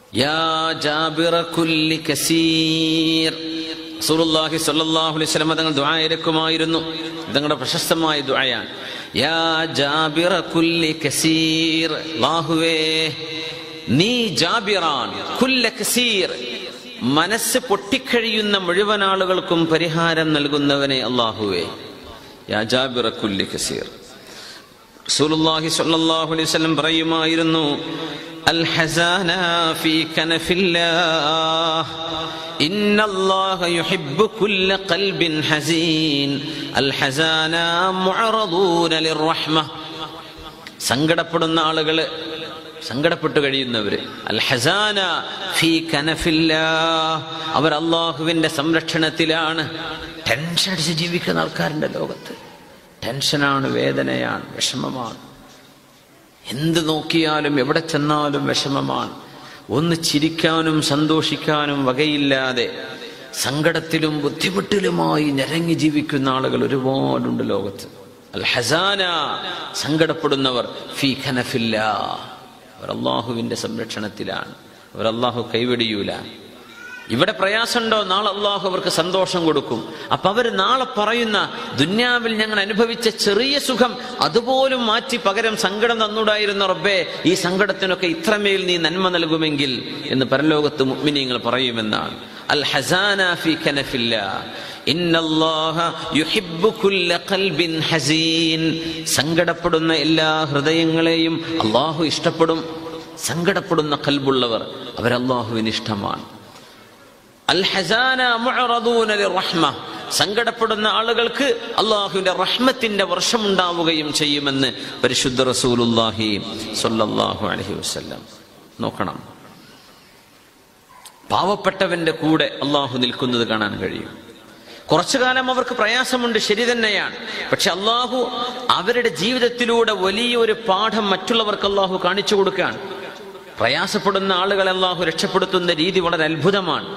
യാ ജാബിറ കുല്ലി കസീർ റസൂലുള്ളാഹി സ്വല്ലല്ലാഹു അലൈഹി വസല്ലം തങ്ങൾ ദുആ ഇരക്കുമായിരുന്നു തങ്ങളുടെ പ്രശസ്തമായ ദുആയാണ് യാ ജാബിറ കുല്ലി കസീർ അല്ലാഹുവേ നീ ജാബിറാൻ കുല്ല കസീർ മനസ്സ് പൊട്ടിക്കഴിയുന്ന മുഴുവൻ ആളുകൾക്കും പരിഹാരം നൽകുന്നവനെ അള്ളാഹുവേ യാ ജാബിറ കുല്ലി കസീർ റസൂലുള്ളാഹി സ്വല്ലല്ലാഹു അലൈഹി വസല്ലം പറയുമായിരുന്നു അൽ ഹസാന ഫീ കനഫില്ലാഹ് ഇന്നല്ലാഹ യുഹിബ്ബു കുല്ല ഖൽബിൻ ഹസീൻ അൽ ഹസാന മുഅറദൂന ലിർറഹ്മ സങ്കടപ്പെടുന്ന ആളുകള് സങ്കടപ്പെട്ടു കഴിയുന്നവര് അൽ ഹസാന ഫീ കനഫില്ലാഹ് അവർ അള്ളാഹുവിന്റെ സംരക്ഷണത്തിലാണ് ടെൻഷൻ അടിച്ച് ജീവിക്കുന്ന ആൾക്കാരുണ്ട് ലോകത്ത് ടെൻഷനാണ് വേദനയാണ് വിഷമമാണ് എന്ത് നോക്കിയാലും എവിടെ ചെന്നാലും വിഷമമാണ് ഒന്ന് ചിരിക്കാനും സന്തോഷിക്കാനും വകയില്ലാതെ സങ്കടത്തിലും ബുദ്ധിമുട്ടിലുമായി ഞരങ്ങി ജീവിക്കുന്ന ആളുകൾ ഒരുപാടുണ്ട് ലോകത്ത് അൽ ഹസാന സങ്കടപ്പെടുന്നവർ ഫീ ഖനഫില്ല അവർ അള്ളാഹുവിന്റെ സംരക്ഷണത്തിലാണ് അവർ അള്ളാഹു കൈവെടിയൂല ഇവിടെ പ്രയാസമുണ്ടോ നാളെ അള്ളാഹു അവർക്ക് സന്തോഷം കൊടുക്കും അപ്പൊ അവർ നാളെ പറയുന്ന ദുന്യാവിൽ ഞങ്ങൾ അനുഭവിച്ച ചെറിയ സുഖം അതുപോലും മാറ്റി പകരം സങ്കടം തന്നൂടായിരുന്ന റബ്ബേ ഈ സങ്കടത്തിനൊക്കെ ഇത്രമേൽ നീ നന്മ നൽകുമെങ്കിൽ എന്ന് പരലോകത്ത് മുഅ്മിനീങ്ങൾ പറയുമെന്നാണ് അൽ ഹസാന ഫി കനഫില്ല ഇന്നല്ലാഹ യുഹിബ്ബു കുല്ല ഖൽബിൻ ഹസീൻ സങ്കടപ്പെടുന്ന എല്ലാ ഹൃദയങ്ങളെയും അള്ളാഹു ഇഷ്ടപ്പെടും സങ്കടപ്പെടുന്ന കൽബുള്ളവർ അവർ അള്ളാഹുവിന് ഇഷ്ടമാണ് അൽ ഹസാന മുഅറദൂന ലിർറഹ്മ സങ്കടപ്പെടുന്ന ആളുകൾക്ക് അള്ളാഹുവിന്റെ റഹ്മത്തിന്റെ വർഷമുണ്ടാവുകയും ചെയ്യുമെന്ന് പരിശുദ്ധ റസൂലുല്ലാഹി സ്വല്ലല്ലാഹു അലൈഹി വസല്ലം നോക്കണം പാവപ്പെട്ടവന്റെ കൂടെ അള്ളാഹു നിൽക്കുന്നത് കാണാൻ കഴിയും കുറച്ചു കാലം അവർക്ക് പ്രയാസമുണ്ട് ശരി തന്നെയാണ് പക്ഷെ അള്ളാഹു അവരുടെ ജീവിതത്തിലൂടെ വലിയൊരു പാഠം മറ്റുള്ളവർക്ക് അള്ളാഹു കാണിച്ചു കൊടുക്കാൻ പ്രയാസപ്പെടുന്ന ആളുകളെ അള്ളാഹു രക്ഷപ്പെടുത്തുന്ന രീതി വളരെ അത്ഭുതമാണ്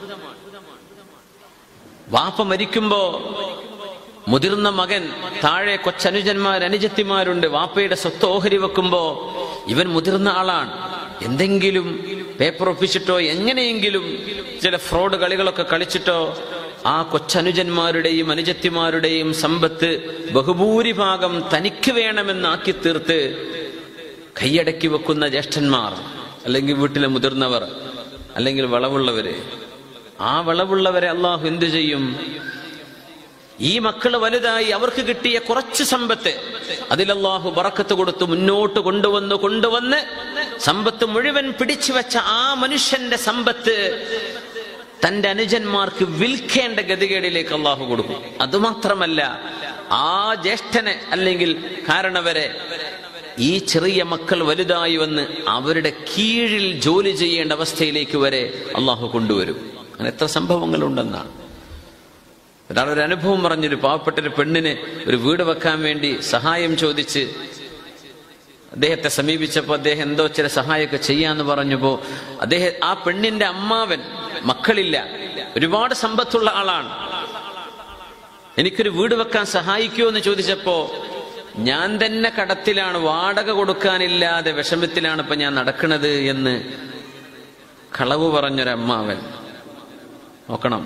വാപ്പ മരിക്കുമ്പോ മുതിർന്ന മകൻ താഴെ കൊച്ചനുജന്മാർ അനുജത്തിമാരുണ്ട് വാപ്പയുടെ സ്വത്ത് ഓഹരി വെക്കുമ്പോ ഇവൻ മുതിർന്ന ആളാണ് എന്തെങ്കിലും പേപ്പർ ഒപ്പിച്ചിട്ടോ എങ്ങനെയെങ്കിലും ചില ഫ്രോഡ് കളികളൊക്കെ കളിച്ചിട്ടോ ആ കൊച്ചനുജന്മാരുടെയും അനുജത്തിമാരുടെയും സമ്പത്ത് ബഹുഭൂരിഭാഗം തനിക്ക് വേണമെന്നാക്കി തീർത്ത് കൈയടക്കി വെക്കുന്ന ജ്യേഷ്ഠന്മാർ അല്ലെങ്കിൽ വീട്ടിലെ മുതിർന്നവർ അല്ലെങ്കിൽ വളവുള്ളവര് ആ വളവുള്ളവരെ അള്ളാഹു എന്തു ചെയ്യും ഈ മക്കള് വലുതായി അവർക്ക് കിട്ടിയ കുറച്ച് സമ്പത്ത് അതിൽ അള്ളാഹു ബറക്കത്ത് കൊടുത്ത് മുന്നോട്ട് കൊണ്ടുവന്ന് കൊണ്ടുവന്ന് സമ്പത്ത് മുഴുവൻ പിടിച്ചു വെച്ച ആ മനുഷ്യന്റെ സമ്പത്ത് തന്റെ അനുജന്മാർക്ക് വിൽക്കേണ്ട ഗതികേടിലേക്ക് അള്ളാഹു കൊടുക്കും അതുമാത്രമല്ല ആ ജ്യേഷ്ഠനെ അല്ലെങ്കിൽ കാരണവരെ ഈ ചെറിയ മക്കൾ വലുതായി വന്ന് അവരുടെ കീഴിൽ ജോലി ചെയ്യേണ്ട അവസ്ഥയിലേക്ക് വരെ അള്ളാഹു കൊണ്ടുവരും അങ്ങനെ എത്ര സംഭവങ്ങളുണ്ടെന്നാണ് ഒരാൾ ഒരു അനുഭവം പറഞ്ഞൊരു പാവപ്പെട്ട ഒരു പെണ്ണിന് ഒരു വീട് വെക്കാൻ വേണ്ടി സഹായം ചോദിച്ച് അദ്ദേഹത്തെ സമീപിച്ചപ്പോൾ അദ്ദേഹം എന്തോ ചില സഹായമൊക്കെ ചെയ്യാന്ന് പറഞ്ഞപ്പോ അദ്ദേഹം ആ പെണ്ണിന്റെ അമ്മാവൻ മക്കളില്ല ഒരുപാട് സമ്പത്തുള്ള ആളാണ് എനിക്കൊരു വീട് വെക്കാൻ സഹായിക്കുമോ എന്ന് ചോദിച്ചപ്പോ ഞാൻ തന്നെ കടത്തിലാണ് വാടക കൊടുക്കാനില്ലാതെ വിഷമത്തിലാണ് ഇപ്പൊ ഞാൻ നടക്കുന്നത് എന്ന് കളവ് പറഞ്ഞൊരമ്മാവൻ നോക്കണം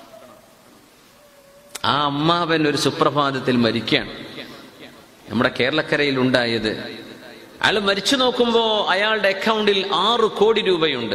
ആ അമ്മാവൻ ഒരു സുപ്രഭാതത്തിൽ മരിക്കുകയാണ് നമ്മുടെ കേരളക്കരയിൽ ഉണ്ടായത് അയാൾ മരിച്ചു നോക്കുമ്പോ അയാളുടെ അക്കൗണ്ടിൽ ആറ് കോടി രൂപയുണ്ട്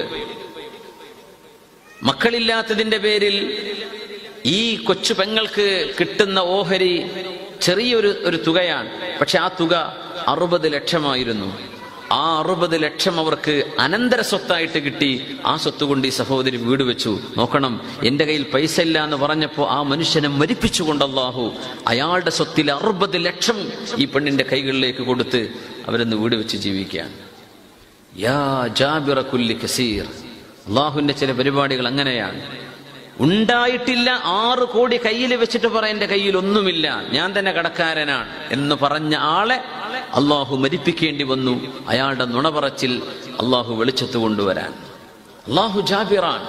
മക്കളില്ലാത്തതിന്റെ പേരിൽ ഈ കൊച്ചു പെങ്ങൾക്ക് കിട്ടുന്ന ഓഹരി ചെറിയൊരു ഒരു തുകയാണ് പക്ഷെ ആ തുക അറുപത് ലക്ഷമായിരുന്നു ആ അറുപത് ലക്ഷം അവർക്ക് അനന്തര സ്വത്തായിട്ട് കിട്ടി ആ സ്വത്ത് കൊണ്ട് ഈ സഹോദരി വീട് വെച്ചു നോക്കണം എന്റെ കയ്യിൽ പൈസ ഇല്ല എന്ന് പറഞ്ഞപ്പോ ആ മനുഷ്യനെ മരിപ്പിച്ചുകൊണ്ട് അള്ളാഹു അയാളുടെ സ്വത്തിൽ അറുപത് ലക്ഷം ഈ പെണ്ണിന്റെ കൈകളിലേക്ക് കൊടുത്ത് അവരൊന്ന് വീട് വെച്ച് ജീവിക്കാൻ യാ ജാബിറ കുല്ലി കസീർ അള്ളാഹുവിന്റെ ചില പരിപാടികൾ അങ്ങനെയാണ് ഉണ്ടായിട്ടില്ല ആറ് കോടി കയ്യിൽ വെച്ചിട്ട് പറ എന്റെ കയ്യിൽ ഒന്നുമില്ല ഞാൻ തന്നെ കടക്കാരനാണ് എന്ന് പറഞ്ഞ ആളെ അള്ളാഹു മരിപ്പിക്കേണ്ടി വന്നു അയാളുടെ നുണ പറച്ചിൽ അള്ളാഹു വെളിച്ചത്ത് കൊണ്ടുവരാൻ അള്ളാഹു ജാബിറാൻ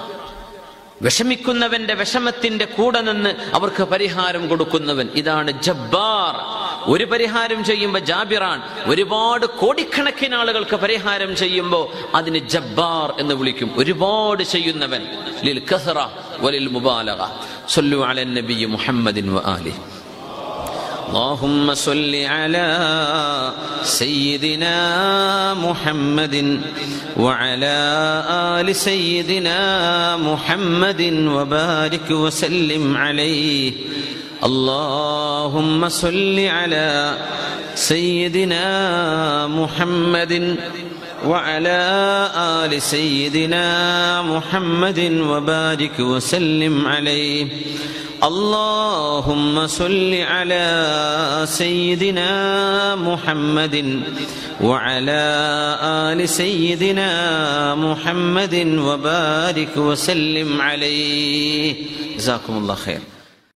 വിഷമിക്കുന്നവന്റെ വിഷമത്തിന്റെ കൂടെ നിന്ന് അവർക്ക് പരിഹാരം കൊടുക്കുന്നവൻ ഇതാണ് ജബ്ബാർ ഒരു പരിഹാരം ചെയ്യുമ്പോൾ ജാബിറാൻ ഒരുപാട് കോടിക്കണക്കിന് ആളുകൾക്ക് പരിഹാരം ചെയ്യുമ്പോൾ അതിന് ജബ്ബാർ എന്ന് വിളിക്കും ഒരുപാട് ചെയ്യുന്നവൻ ലിൽ കസറ വലിൽ മുബാലക സല്ലു അലൻ നബി മുഹമ്മദിൻ വ ആലിഹി اللهم صل على سيدنا محمد وعلى آل سيدنا محمد وبارك وسلم عليه اللهم صل على سيدنا محمد وعلى آل سيدنا محمد وبارك وسلم عليه اللهم صل على سيدنا محمد وعلى آل سيدنا محمد وبارك وسلم عليه جزاكم الله خير